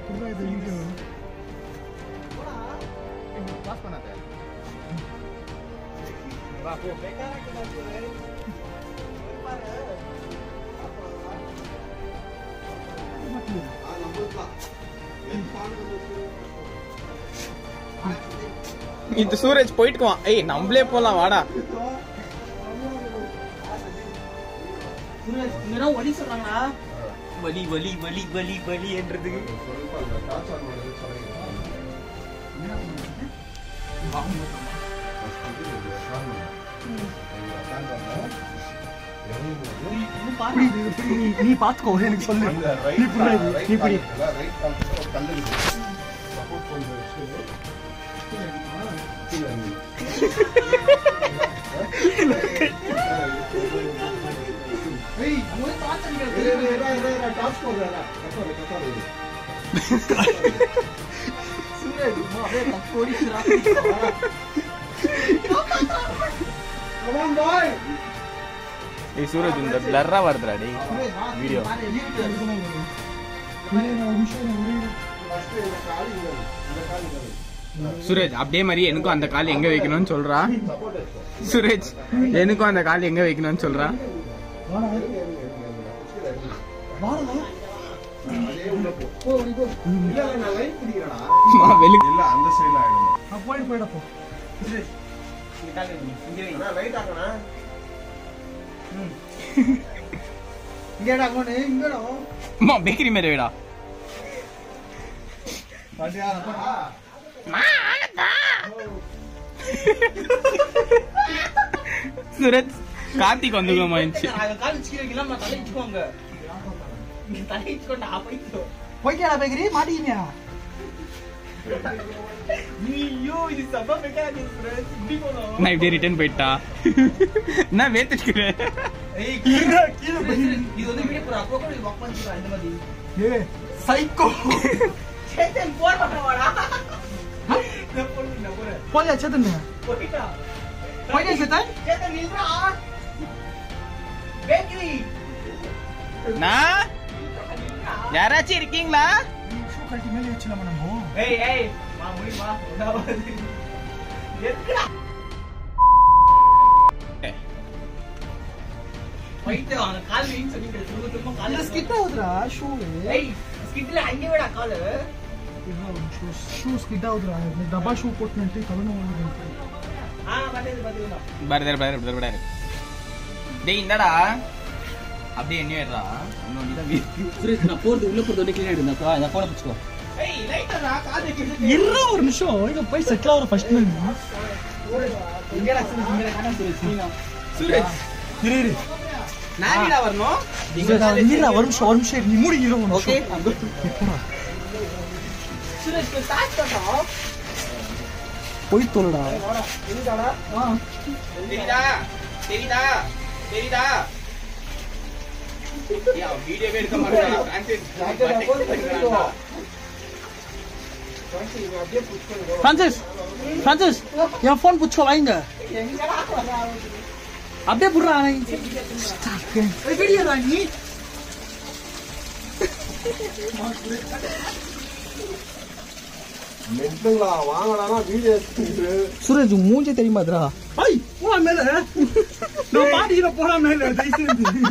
புறா இது video pass பண்ணாத வா போ இந்த சூரஜ் போயிட்டுக்குவான் ஏய் நம்மளே போலாம் வாடா ஒலி சொல்றாங்களா வலி வலி வலி வலி வலி என்றது புரியுது புரியுது நீ- நீ பாத்துக்கோ எனக்கு சொல்லு நீ புரியாது நீ புரி ஏய் சூரஜ் இந்த பிளர்ரா வருதுடா டேய் வீடியோ சுரேஜ் அப்படியே மாதிரி எனக்கும் அந்த கால் எங்க வைக்கணும்னு சொல்றா சுரேஜ் எனக்கும் அந்த கால் எங்க வைக்கணும்னு சொல்றா மா, வெளி இல்ல அந்த சைடுல ஆயிடும் போயிட்டு போயிடப்போ இங்கடா கோனு இங்கடா அம்மா பேக்கரி மாதிரி வைடா பாட்டியா சுரேஜ் கார்த்திக் வந்துக்கோமா இருந்துச்சு கால் வச்சுக்கிறீங்க இல்லாம தலை வச்சுக்கோங்க நீங்க தலை வச்சுக்கோண்டா போயிட்டு போய்க்கடா பேக்கரி மாட்டிக்கினியா ஐயோ இது சபா பெக்காது இப்படி போனோம் நான் இப்படியே ரிட்டர்ன் போயிட்டா நான் வேத்துக்கிறேன் ஏய் கீழே கீழே இது வந்து வீடியோ போற அப்போ கூட வாக் பண்ணிட்டு இந்த மாதிரி ஏ சைக்கோ சேத்தன் போர் பண்ணவாடா நான் போறேன் நான் போறேன் போயா சேத்தன் போயிட்டா போய்யா சேத்தன் சேத்தன் நில்றா பேக்கரி நான் யாராச்சும் இருக்கீங்களா ஷூ கழட்டி மேலே வச்சுலாமா நம்ம ஏய் ஏய் வா முடியுமா உடாவது எதுக்குடா போயிட்டு அவங்க கால் வீன்னு சொல்லிட்டு திரும்ப திரும்ப அந்த கால் ஸ்கிட் ஆகுதுடா ஷூ ஏய் ஸ்கிட்ல அங்கே விடா காலு ஷூ ஸ்கிட் ஆகுதுடா இந்த டப்பா ஷூ போட்டுட்டு கவனம் ஆ பாத்தது பாத்தீங்களா பாரு பாரு பாரு பாரு டேய் இந்தடா அப்படியே என்ன ஏறா இன்னொன்னு தான் இருக்கு. சுரேஷ் நான் போறது உள்ள போறது வந்து கிளீன் ஆயிடுந்தா இந்த போனை பிடிச்சிக்கோ ஏய் லைட்டா காது வைக்கிறது இருடா ஒரு நிமிஷம் இங்க போய் செட்டில் ஆகிற ஃபர்ஸ்ட் நான் இங்கடா சுரேஷ் இங்கடா காணாம சுரேஷ் நீங்க சுரேஜ் இரு இரு நானிடா வரணும் இருடா ஒரு நிமிஷம் ஒரு நிமிஷம் இரு. நீ மூடி இரு ஒரு ஓகே நிமிஷம் சுரேஷ் ஸ்டார்ட் பண்ணோம் போய் தோலடா தெரியுதா தெரியுதா தெரியுதா ஏய், அவன் வீடியோவே எடுக்க மாட்டான் ஃப்ரான்சிஸ் ஃப்ரான்சிஸ் என் ஃபோன் புடிச்சோ வாங்க அப்படியே புடுறா வீடியோ நீ மென்ட்டுங்களா வாங்கலாம்னா வீடியோ எடுத்துட்டு சூரஜ் மூஞ்சே தெரியுமாதுரா ஐ போடா மேல நான் பாடிக்கிற போடா மேல தயவு செஞ்சு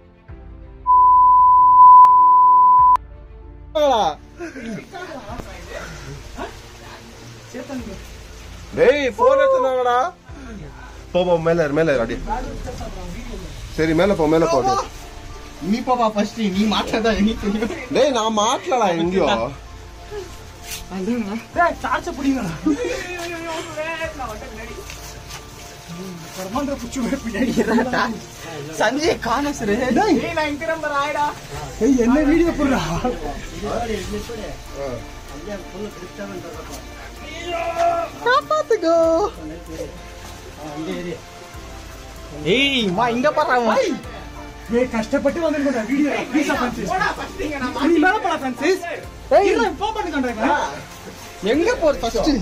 டேய் போன் எடுத்துனாங்கடா போ போ மேல ஏறு, மேல ஏறு, அடி சரி மேல போ மேல போ டேய். நீ பாப்பா ஃபர்ஸ்ட் நீ மாட்டாத நீ தெரியும் டேய் நான் மாட்டலடா எங்கேயோ டேய் சார்ஜ் புடிங்கடா கர்மாந்திர புச்சு பின்னாடி சஞ்சய் காணோம் சுரேஷ் டேய் ஏய் நான் இங்க நம்பர் ஆயிடா ஏய் என்ன வீடியோ போடுறா காப்பாத்துக்கோ ஏய் வா இங்க பாறா ஏய் கஷ்டப்பட்டு வந்திருக்கோம் வீடியோ ப்ளீஸ் ஃப்ரான்சிஸ் போடா ஃபர்ஸ்ட் இங்க நான் நீ மேல போடா ஃப்ரான்சிஸ் ஏய் இல்ல ஃபோன் பண்ணி கண்டாங்க எங்க போற ஃபர்ஸ்ட்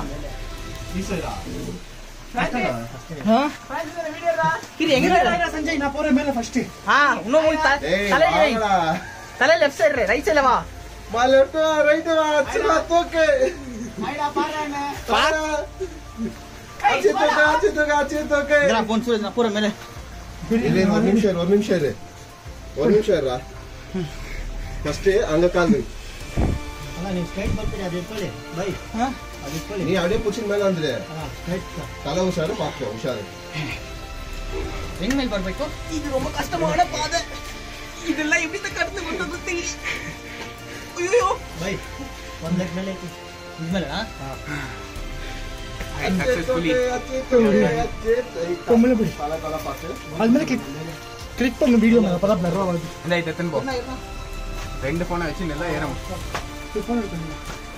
கிரி எங்க போற? சஞ்சய் நான் போறேன் மேல ஃபர்ஸ்ட் ஆ இன்னும் மூணு த- டேய் தலை வை. வாங்கடா தலை லெஃப்ட் சைடு ரைட் சைடுல வா Maleta, right வா, அச்சுடா, தூக்கு. ஐடா பாறானே பாரு. அச்சு தூக்கு, அச்சு தூக்கு, அச்சு தூக்கு. இந்தா போன் சூரஜ் நான் போற மேலே இரு, ஒரு நிமிஷம் இரு, ஒரு நிமிஷம் இரு. ஒரு நிமிஷம் இருடா. First அங்க கால் வை. ಅಲ್ಲ ನೀವು ಸ್ಟ್ರೈಟ್ ಬರ್ತೀರಿ ಅದು ಇಟ್ಕೊಳ್ಳಿ ಬೈ ಅದು ಇಟ್ಕೊಳ್ಳಿ நீ அப்படியே புடிச்சிட்டு மேல வந்துரு ಸ್ಟ್ರೈಟ್ தலை உஷாரு பாக்கணும் உஷாரு ಹೆಂಗ್ ಮೇಲೆ ಬರ್ಬೇಕು ಇದು ரொம்ப ಕಷ್ಟமான ಪಾದೆ ಇದೆಲ್ಲ ಎಲ್ಲಿಂದ ಕಟ್ತು ಅಂತ ಗೊತ್ತಿಲ್ಲ ಅಯ್ಯೋ ಬೈ ಒಂದ್ ಲೆಗ್ ಮೇಲೆ ಐತಿ ಇದ್ಮೇಲೆ சக்சஸ்ஃபுல்லி பொம்பளை பிடி தலை தலை பார்த்து அது மேலே கிளிக் கிளிக் பண்ண வீடியோ மேலே அப்பதான் பிளர்வா வருது இந்த இது எத்தனை போ ரெண்டு போனை வச்சு நல்லா ஏறும் ஃபோன் எடுக்கணும்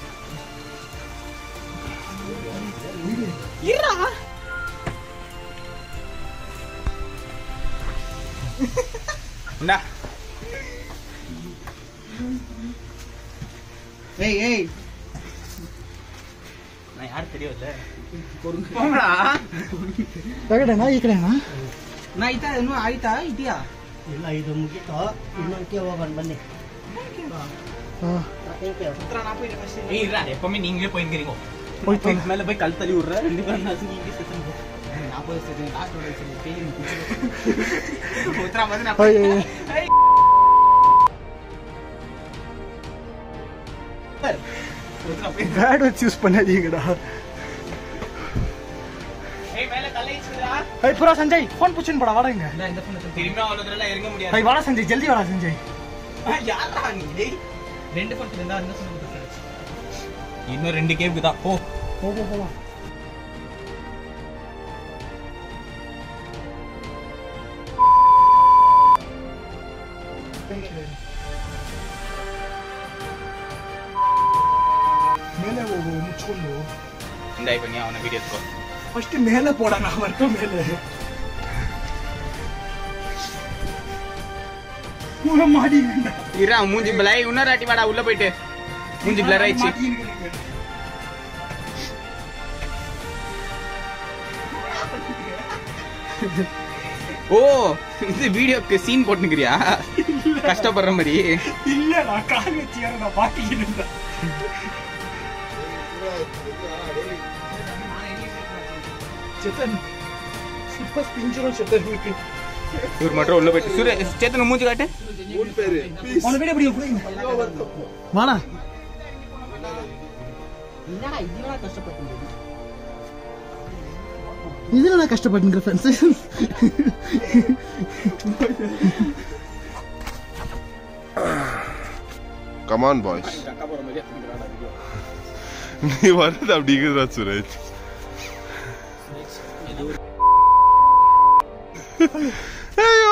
இந்தா ಏಯ್ ಏಯ್ ನಾ ಯಾರು ತಿಳಿಯೋಲ್ಲ போங்கடா ಎಕಡೆನಾ ಈ ಕಡೆನಾ ನಾ ಆಯ್ತಾ ಇನ್ನೂ ಆಯ್ತಾ ಇದೆಯಾ ಇಲ್ಲ ಇದು ಮುಗೀತು ಇನ್ನೊಂದಕ್ಕೆ ಹೋಗೋಣ ಬನ್ನಿ ಹಾಂ ஏய் இருடா எப்பவுமே நீங்களே போயிருக்கிறீங்க போய் போய் மேல போய் கல் தள்ளி விடுற ரெண்டு பேரும் நான் நீங்க செத்து போ நான் போய் செத்து டாக்டரோட செத்து பேய் உத்தரா வந்து நான் ஐயோ உத்தரா போய் பேட் வச்சு யூஸ் பண்ணாதீங்கடா ஏய் மேல கல்லை வச்சுடா ஐய் புரா சஞ்சய் ஃபோன் புச்சின்னு போடா வாடா இங்க இந்த ஃபோன் திரும்பி அவ்வளவு தூரம் இறங்க முடியாது ஐய் வாடா சஞ்சய் ஜல்தி வாடா சஞ்சய் யாரா நீ டேய் ரெண்டு ஃபோன் இருந்தா என்ன சொல்லுங்க இன்னும் ரெண்டு கேவுக்கு தான் போ போ போ போலாம் ಮೇಲೆ ಹೋಗು ಮುಚ್ಕೊಂಡು இந்த இப்ப நீ அவனை வீடியோ எடுத்துக்கோ ಫಸ್ಟ್ ಮೇಲೆ போடா நான் மட்டும் ಮೇಲೆ பூரா மாடி இரா மூஞ்சி பிளை இன்னொரு வாட்டி வாடா உள்ள போயிட்டு மூஞ்சி பிளர் ஆயிடுச்சு ஓ இது வீடியோக்கு சீன் போட்டுக்கிறியா கஷ்டப்படுற மாதிரி இல்ல நான் கால் வச்சு ஏற நான் மாட்டிக்கிட்டு சேத்தன் இப்ப பிஞ்சிரும் சேத்தன் இருக்கு இவர் மட்டும் உள்ள போயிட்டு சூரிய சேத்தன் மூஞ்சி காட்டு மூணு பேரு உன வீடியோ எப்படி புரியுங்க வாடா இல்லடா இதெல்லாம் கஷ்டப்பட்டு இதுல நான் கஷ்டப்பட்டுங்கிற ஃப்ரெண்ட்ஸ் கமான் பாய்ஸ் நீ வர்றது அப்படிங்கிறதா சுரேஷ் ஐயோ